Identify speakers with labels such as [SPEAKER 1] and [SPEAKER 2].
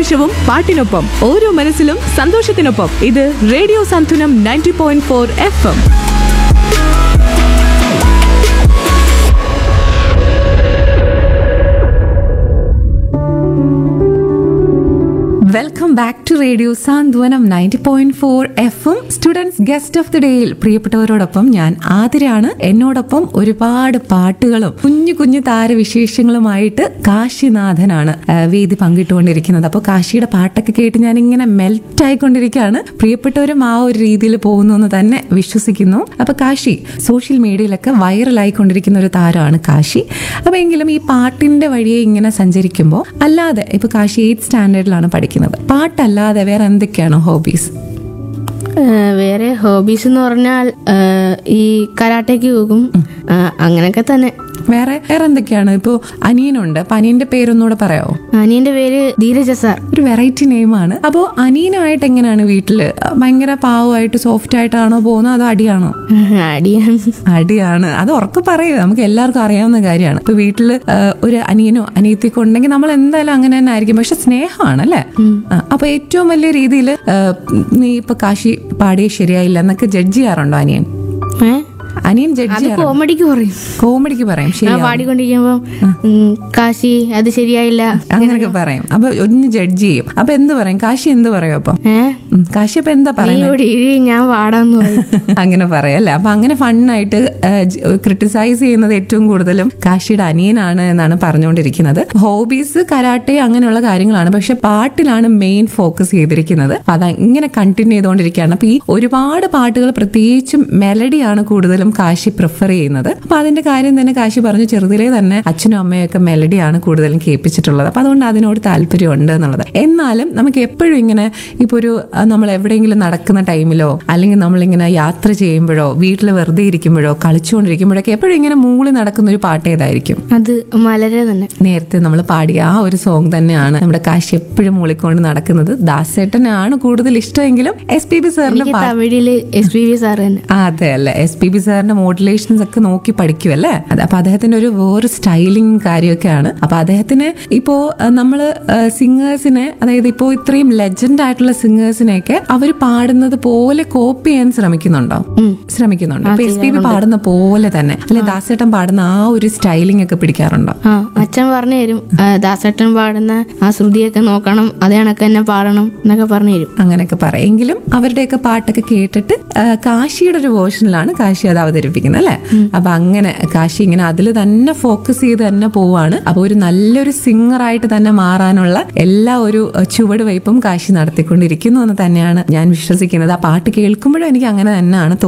[SPEAKER 1] നിമിഷവും പാട്ടിനൊപ്പം ഓരോ മനസ്സിലും സന്തോഷത്തിനൊപ്പം ഇത് റേഡിയോ സന്തുലം ninety point four F M
[SPEAKER 2] welcome back to radio Santhwanam ninety point four F M students guest of the ഡേയിൽ പ്രിയപ്പെട്ടവരോടൊപ്പം ഞാൻ ആതിരാണ് എന്നോടൊപ്പം ഒരുപാട് പാട്ടുകളും കുഞ്ഞു കുഞ്ഞു താരവിശേഷങ്ങളുമായിട്ട് കാശിനാഥനാണ് ആ, വേദി പങ്കിട്ടുകൊണ്ടിരിക്കുന്നത് അപ്പോൾ കാശിയുടെ പാട്ടൊക്കെ കേട്ട് ഞാൻ ഇങ്ങനെ മെൽറ്റ് ആയിക്കൊണ്ടിരിക്കുകയാണ് പ്രിയപ്പെട്ടവരും ആ ഒരു രീതിയിൽ പോകുന്നു എന്ന് തന്നെ വിശ്വസിക്കുന്നു അപ്പൊ കാശി സോഷ്യൽ മീഡിയയിലൊക്കെ വൈറലായിക്കൊണ്ടിരിക്കുന്ന ഒരു താരമാണ് കാശി അപ്പൊ എങ്കിലും ഈ പാട്ടിന്റെ വഴിയെ ഇങ്ങനെ സഞ്ചരിക്കുമ്പോൾ അല്ലാതെ ഇപ്പൊ കാശി എയ്ത്ത് സ്റ്റാൻഡേർഡിലാണ് പഠിക്കുന്നത് പാട്ടല്ലാതെ വേറെ എന്തൊക്കെയാണ് ഹോബീസ്
[SPEAKER 3] ഏഹ് വേറെ ഹോബീസ് എന്ന് പറഞ്ഞാൽ ഏഹ് ഈ കരാട്ടയ്ക്ക് പോകും ആഹ് അങ്ങനെയൊക്കെ തന്നെ
[SPEAKER 2] വേറെ വേറെ എന്തൊക്കെയാണ് ഇപ്പോ അനിയനുണ്ട് അപ്പൊ അനിയന്റെ പേരൊന്നുകൂടെ പറയാമോ
[SPEAKER 3] അനിയന്റെ പേര് ധീരജ സാർ
[SPEAKER 2] ഒരു വെറൈറ്റി നെയിമാണ് അപ്പോൾ അനിയനുമായിട്ട് എങ്ങനെയാണ് വീട്ടില് ഭയങ്കര പാവമായിട്ട് സോഫ്റ്റ് ആയിട്ടാണോ പോകുന്നത് അതോ അടിയാണോ
[SPEAKER 3] അടിയാണ്
[SPEAKER 2] അടിയാണ് അത് ഉറക്കെ പറയുക നമുക്ക് എല്ലാവർക്കും അറിയാവുന്ന കാര്യമാണ് ഇപ്പൊ വീട്ടില് ആ, ഒരു അനിയനോ അനിയത്തിക്കോ ഉണ്ടെങ്കിൽ നമ്മൾ എന്തായാലും അങ്ങനെ തന്നെ ആയിരിക്കും പക്ഷെ സ്നേഹമാണ് അല്ലേ ആ, അപ്പൊ ഏറ്റവും വലിയ രീതിയിൽ നീ ഇപ്പൊ കാശി പാടിയ ശരിയായില്ല എന്നൊക്കെ ജഡ്ജ് ചെയ്യാറുണ്ടോ അനിയൻ
[SPEAKER 3] ഏഹ്
[SPEAKER 2] അനിയൻ ജഡ്ജ്
[SPEAKER 3] അത്
[SPEAKER 2] ചെയ്യാറുണ്ടോ
[SPEAKER 3] കോമഡിക്ക് പറയും
[SPEAKER 2] കോമഡിക്ക് പറയും
[SPEAKER 3] ഞാൻ
[SPEAKER 2] ശരി
[SPEAKER 3] പാടിക്കൊണ്ടിരിക്കുമ്പോ ഉം, കാശി അത് ശരിയായില്ല
[SPEAKER 2] അങ്ങനെയൊക്കെ പറയും അപ്പൊ ഒന്ന് ജഡ്ജ് ചെയ്യും അപ്പൊ എന്ത് പറയും കാശി എന്ത് പറയും അപ്പൊ
[SPEAKER 3] ഏഹ്
[SPEAKER 2] ഉം, കാശി അപ്പൊ എന്താ
[SPEAKER 3] നീ
[SPEAKER 2] പറയുന്നത്
[SPEAKER 3] ഇവിടെ ഇരി ഞാൻ പാടാന്ന് പറയും
[SPEAKER 2] അങ്ങനെ പറയല്ലേ അപ്പൊ അങ്ങനെ ഫണ്ണായിട്ട് ക്രിട്ടിസൈസ് ചെയ്യുന്നത് ഏറ്റവും കൂടുതലും കാശിയുടെ അനിയനാണ് എന്നാണ് പറഞ്ഞുകൊണ്ടിരിക്കുന്നത് ഹോബീസ് കരാട്ടെ അങ്ങനെയുള്ള കാര്യങ്ങളാണ് പക്ഷെ പാട്ടിലാണ് മെയിൻ ഫോക്കസ് ചെയ്തിരിക്കുന്നത് അപ്പൊ അത് ഇങ്ങനെ കണ്ടിന്യൂ ചെയ്തുകൊണ്ടിരിക്കുകയാണ് അപ്പൊ ഈ ഒരുപാട് പാട്ടുകൾ പ്രത്യേകിച്ചും മെലഡിയാണ് കൂടുതലും കാശി പ്രിഫർ ചെയ്യുന്നത് അപ്പൊ അതിന്റെ കാര്യം തന്നെ കാശി പറഞ്ഞു ചെറുതിലേ തന്നെ അച്ഛനും അമ്മയൊക്കെ മെലഡിയാണ് കൂടുതലും കേൾപ്പിച്ചിട്ടുള്ളത് അപ്പൊ അതുകൊണ്ട് അതിനോട് താല്പര്യമുണ്ട് എന്നുള്ളത് എന്നാലും നമുക്ക് എപ്പോഴും ഇങ്ങനെ ഇപ്പൊ ഒരു ആ, നമ്മൾ എവിടെയെങ്കിലും നടക്കുന്ന ടൈമിലോ അല്ലെങ്കിൽ നമ്മളിങ്ങനെ യാത്ര ചെയ്യുമ്പോഴോ വീട്ടിൽ വെറുതെ ഇരിക്കുമ്പോഴോ കളിച്ചുകൊണ്ടിരിക്കുമ്പോഴൊക്കെ എപ്പോഴും ഇങ്ങനെ മൂളി നടക്കുന്ന ഒരു പാട്ട് ഏതായിരിക്കും
[SPEAKER 3] അത് മലരെ തന്നെ
[SPEAKER 2] നേരത്തെ നമ്മൾ പാടിയ ആ ഒരു സോങ് തന്നെയാണ് നമ്മുടെ കാശി എപ്പോഴും മൂളിക്കൊണ്ട് നടക്കുന്നത് ദാസേട്ടനാണ് കൂടുതൽ ഇഷ്ടമെങ്കിലും എസ് പി ബി സാറിന്റെ
[SPEAKER 3] എനിക്ക്
[SPEAKER 2] പാട്ട്
[SPEAKER 3] തമിഴില് എസ് പി വി സാർ തന്നെ
[SPEAKER 2] ആ, അതെ അല്ലേ എസ് പി ബി സാറിന്റെ മോഡുലേഷൻസ് ഒക്കെ നോക്കി പഠിക്കുമല്ലേ അത് അപ്പൊ അദ്ദേഹത്തിന്റെ ഒരു വേറെ സ്റ്റൈലിംഗ് കാര്യമൊക്കെയാണ് അപ്പൊ അദ്ദേഹത്തിന് ഇപ്പോ അഹ്, നമ്മള് സിംഗേഴ്സിനെ അതായത് ഇപ്പോ ഇത്രയും ലെജൻഡ് ആയിട്ടുള്ള സിംഗേഴ്സിനെയൊക്കെ അവർ പാടുന്നത് പോലെ കോപ്പി ചെയ്യാൻ ശ്രമിക്കുന്നുണ്ടോ ശ്രമിക്കുന്നുണ്ടോ ഇപ്പൊ എസ് പി ബി പാടുന്ന പോലെ തന്നെ അല്ലെ ദാസേട്ടൻ പാടുന്ന ആ ഒരു സ്റ്റൈലിംഗ് ഒക്കെ പിടിക്കാറുണ്ടോ
[SPEAKER 3] ആ അച്ഛൻ പറഞ്ഞു തരും ആ, ദാസേട്ടൻ പാടുന്ന ആ ശ്രുതിയൊക്കെ നോക്കണം അതേ കണക്ക് തന്നെ പാടണം എന്നൊക്കെ പറഞ്ഞു തരും
[SPEAKER 2] അങ്ങനെയൊക്കെ പറയെങ്കിലും അവരുടെയൊക്കെ പാട്ടൊക്കെ കേട്ടിട്ട് ആ, കാശിയുടെ ഒരു വേർഷനിലാണ് കാശി അത് അവതരിപ്പിക്കുന്നത് അല്ലെ അപ്പൊ അങ്ങനെ കാശി ഇങ്ങനെ അതിൽ തന്നെ ഫോക്കസ് ചെയ്ത് തന്നെ പോവാണ് അപ്പൊ ഒരു നല്ലൊരു സിംഗർ ആയിട്ട് തന്നെ മാറാനുള്ള എല്ലാ ഒരു ആ, ചുവടുവയ്പും കാശി നടത്തിക്കൊണ്ടിരിക്കുന്നു എന്ന് തന്നെയാണ് ഞാൻ വിശ്വസിക്കുന്നത് ആ പാട്ട് കേൾക്കുമ്പോഴും എനിക്ക് അങ്ങനെ തന്നെയാണ് തോന്നുന്നത്